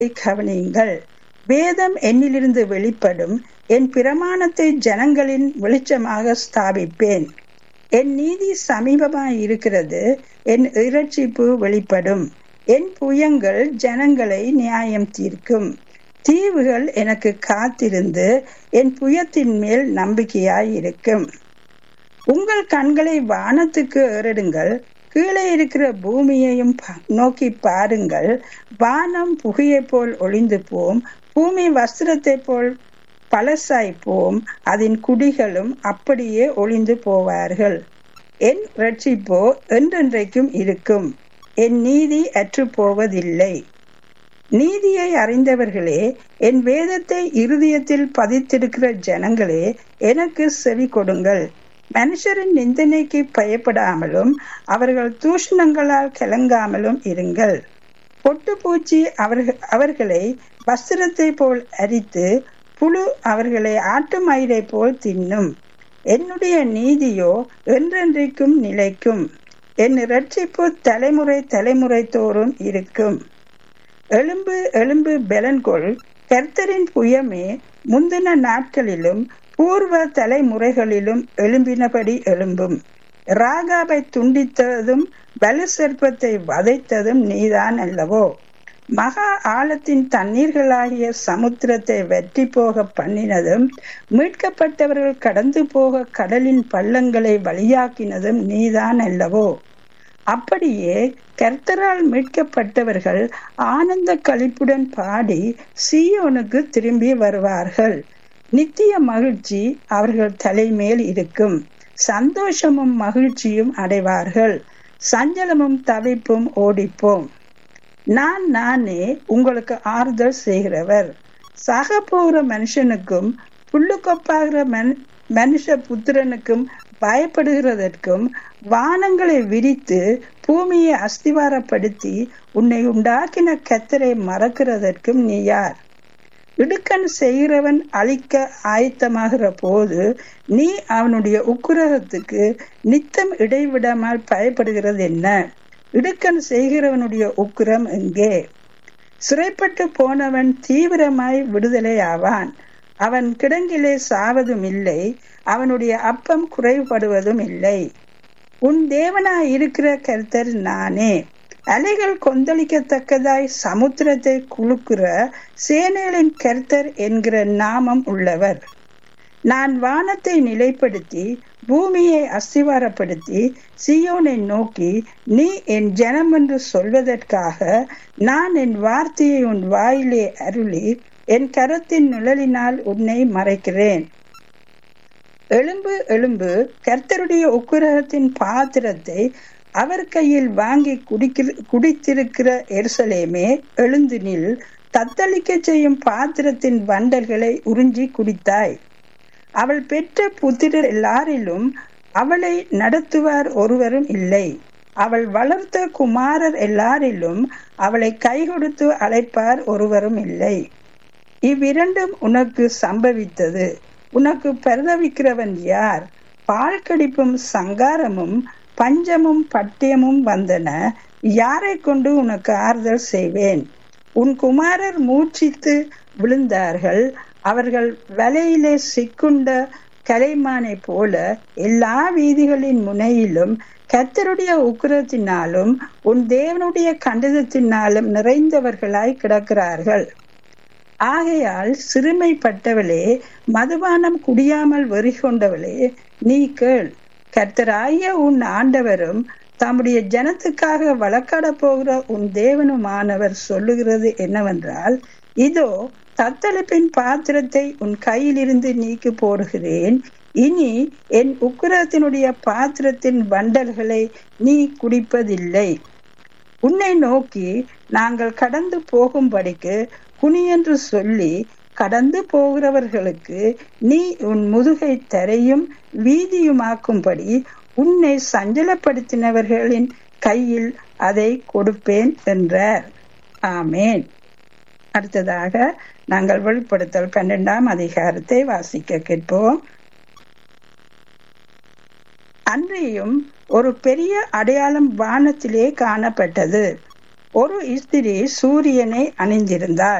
கவனியுங்கள் வேதம் என்னிலிருந்து வெளிப்படும் என் பிரமாணத்தை ஜனங்களின் வெளிச்சமாக ஸ்தாபிப்பேன் என் நீதி சமீபமாய் இருக்கிறது என் இரட்சிப்பு வெளிப்படும் என் புயங்கள் ஜனங்களை நியாயம் தீர்க்கும் தீவுகள் எனக்கு காத்திருந்து என் புயத்தின் மேல் நம்பிக்கையாய் இருக்கும் உங்கள் கண்களை வானத்துக்கு ஏறிடுங்கள் கீழே இருக்கிற பூமியையும் நோக்கி பாருங்கள் வானம் புகையை போல் ஒளிந்து போம் பூமி வஸ்திரத்தை போல் பழசாய் போம் அதன் குடிகளும் அப்படியே ஒளிந்து போவார்கள் என் ரட்சிப்போ என்றென்றைக்கும் இருக்கும் என் நீதி அற்று போவதில்லை நீதியை அறிந்தவர்களே என் வேதத்தை இருதயத்தில் பதித்திருக்கிற ஜனங்களே எனக்கு செவி கொடுங்கள் மனுஷரின் நிந்தனைக்கு பயப்படாமலும் அவர்கள் தூஷணங்களால் கலங்காமலும் இருங்கள் பொட்டுப்பூச்சி அவர்கள் அவர்களை வஸ்திரத்தை போல் அரித்து புழு அவர்களை ஆட்டு மயிரை போல் தின்னும் என்னுடைய நீதியோ என்றென்றைக்கும் நிலைக்கும் என் இரட்சிப்பு தலைமுறை தலைமுறை தோறும் இருக்கும் எலும்பு எலும்பு பெலன்கொள் கர்த்தரின் புயமே முந்தின நாட்களிலும் பூர்வ தலைமுறைகளிலும் எழும்பினபடி எழும்பும் ராகாவை துண்டித்ததும் பலு சர்ப்பத்தை வதைத்ததும் நீதான் அல்லவோ மகா ஆழத்தின் தண்ணீர்களாகிய சமுத்திரத்தை வெற்றி போக பண்ணினதும் மீட்கப்பட்டவர்கள் கடந்து போக கடலின் பள்ளங்களை வழியாக்கினதும் நீதான் அல்லவோ அப்படியே கர்த்தரால் மீட்கப்பட்டவர்கள் ஆனந்த கழிப்புடன் பாடி சீயோனுக்கு திரும்பி வருவார்கள் நித்திய மகிழ்ச்சி அவர்கள் தலைமேல் இருக்கும் சந்தோஷமும் மகிழ்ச்சியும் அடைவார்கள் சஞ்சலமும் தவிப்பும் ஓடிப்போம் நான் நானே உங்களுக்கு ஆறுதல் செய்கிறவர் சக போகிற மனுஷனுக்கும் புல்லுக்கொப்பாகிற மன் மனுஷ புத்திரனுக்கும் பயப்படுகிறதற்கும் வானங்களை விரித்து பூமியை அஸ்திவாரப்படுத்தி உன்னை உண்டாக்கின கத்தரை மறக்கிறதற்கும் நீ யார் இடுக்கன் செய்கிறவன் அழிக்க ஆயத்தமாகிற போது நீ அவனுடைய உக்குரகத்துக்கு நித்தம் இடைவிடாமல் பயப்படுகிறது என்ன இடுக்கன் செய்கிறவனுடைய உக்குரம் எங்கே சிறைப்பட்டு போனவன் தீவிரமாய் விடுதலை ஆவான் அவன் கிடங்கிலே சாவதும் இல்லை அவனுடைய அப்பம் குறைபடுவதும் இல்லை உன் தேவனாய் இருக்கிற கர்த்தர் நானே அலைகள் கொந்தளிக்கத்தக்கதாய் சமுத்திரத்தை குலுக்குற சேனைகளின் கர்த்தர் என்கிற நாமம் உள்ளவர் நான் வானத்தை நிலைப்படுத்தி பூமியை அஸ்திவாரப்படுத்தி சியோனை நோக்கி நீ என் ஜனம் என்று சொல்வதற்காக நான் என் வார்த்தையை உன் வாயிலே அருளி என் கரத்தின் நிழலினால் உன்னை மறைக்கிறேன் எலும்பு எலும்பு கர்த்தருடைய உக்குரகத்தின் பாத்திரத்தை அவர் கையில் வாங்கி குடிக்கிற குடித்திருக்கிற எருசலேமே எழுந்து நில் தத்தளிக்க செய்யும் பாத்திரத்தின் வண்டல்களை உறிஞ்சி குடித்தாய் அவள் பெற்ற புத்திரர் எல்லாரிலும் அவளை நடத்துவார் ஒருவரும் இல்லை அவள் வளர்த்த குமாரர் எல்லாரிலும் அவளை கை கொடுத்து அழைப்பார் ஒருவரும் இல்லை இவ்விரண்டும் உனக்கு சம்பவித்தது உனக்கு பரிதவிக்கிறவன் யார் பால் கடிப்பும் சங்காரமும் பஞ்சமும் பட்டியமும் வந்தன யாரை கொண்டு உனக்கு ஆறுதல் செய்வேன் உன் குமாரர் மூச்சித்து விழுந்தார்கள் அவர்கள் வலையிலே சிக்குண்ட கலைமானை போல எல்லா வீதிகளின் முனையிலும் கத்தருடைய உக்கிரத்தினாலும் உன் தேவனுடைய கண்டதத்தினாலும் நிறைந்தவர்களாய் கிடக்கிறார்கள் ஆகையால் சிறுமைப்பட்டவளே மதுபானம் குடியாமல் வெறி கொண்டவளே நீ கேள் கர்த்தராய உன் ஆண்டவரும் தம்முடைய ஜனத்துக்காக வழக்காட போகிற உன் தேவனுமானவர் சொல்லுகிறது என்னவென்றால் இதோ தத்தளிப்பின் பாத்திரத்தை உன் கையிலிருந்து நீக்கி போடுகிறேன் இனி என் உக்கிரத்தினுடைய பாத்திரத்தின் வண்டல்களை நீ குடிப்பதில்லை உன்னை நோக்கி நாங்கள் கடந்து போகும்படிக்கு குனியென்று சொல்லி கடந்து போகிறவர்களுக்கு நீ உன் முதுகை தரையும் வீதியுமாக்கும்படி உன்னை சஞ்சலப்படுத்தினவர்களின் கையில் அதை கொடுப்பேன் என்றார் ஆமேன் அடுத்ததாக நாங்கள் வெளிப்படுத்தல் பன்னெண்டாம் அதிகாரத்தை வாசிக்க கேட்போம் அன்றையும் ஒரு பெரிய அடையாளம் வானத்திலே காணப்பட்டது ஒரு ஸ்திரீ சூரியனை அணிந்திருந்தாள்